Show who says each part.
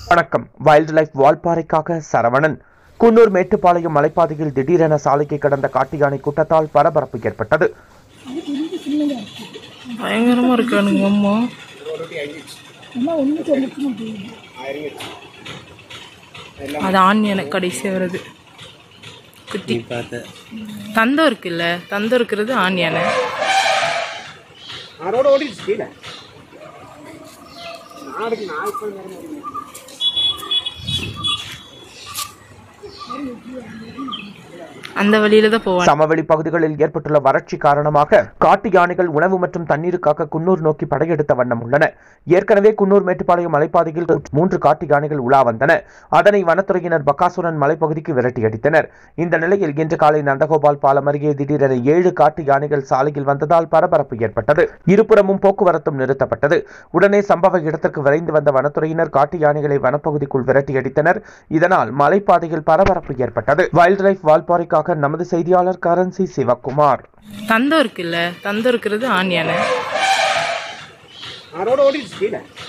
Speaker 1: வணக்கம் wildlife வால்பாறைக்காக சரவணன் குன்னூர் மேட்டுப்பாளையம் மலைப்பாதையில் திடீரென சாலைக்கு கடந்த காட்டு யானை கூட்டத்தால் பரபரப்பு ஏற்பட்டது
Speaker 2: பயங்கரமா இருக்கானுங்க அம்மா அது ஆண் எனக்கு கடைசி வருது குட்டி தந்தம் இருக்குல்ல தந்தம் இருக்கிறது ஆண் யானை
Speaker 3: ആരോട് ഓടി സ്പീഡ നാടക്ക് നാൽപ്പത് നേരം
Speaker 2: அந்த வழியில தான் போவான்
Speaker 1: சமவெளி பகுதிகளில் ஏற்பட்டுள்ள வறட்சி காரணமாக காட்டு யானைகள் உணவு மற்றும் தண்ணீருக்காக குன்னூர் நோக்கி படையெடுத்த வண்ணம் உள்ளன ஏற்கனவே குன்னூர் மேட்டுப்பாளையம் மலைப்பாதையில் மூன்று காட்டு யானைகள் உலா வந்தன அதனை வனத்துறையினர் பக்காசுரன் மலைப்பகுதிக்கு விரட்டியடித்தனர் இந்த நிலையில் இன்று காலை நந்தகோபால் பாலம் அருகே திடீரென ஏழு காட்டு யானைகள் சாலையில் வந்ததால் பரபரப்பு ஏற்பட்டது இருபுறமும் போக்குவரத்தும் நிறுத்தப்பட்டது உடனே சம்பவ இடத்திற்கு விரைந்து வந்த வனத்துறையினர் காட்டு யானைகளை வனப்பகுதிக்குள் விரட்டியடித்தனர் இதனால் மலைப்பாதையில் பரபரப்பு ஏற்பட்டது வைல்ட் லைஃப் வால்பாறைக்காக நமது செய்தியாளர் கரன்சி சிவகுமார்
Speaker 2: தந்தம் இருக்குல்ல தந்தம் இருக்கிறது ஆண் யானை
Speaker 3: ആരോട് ഓടി സ്പീഡ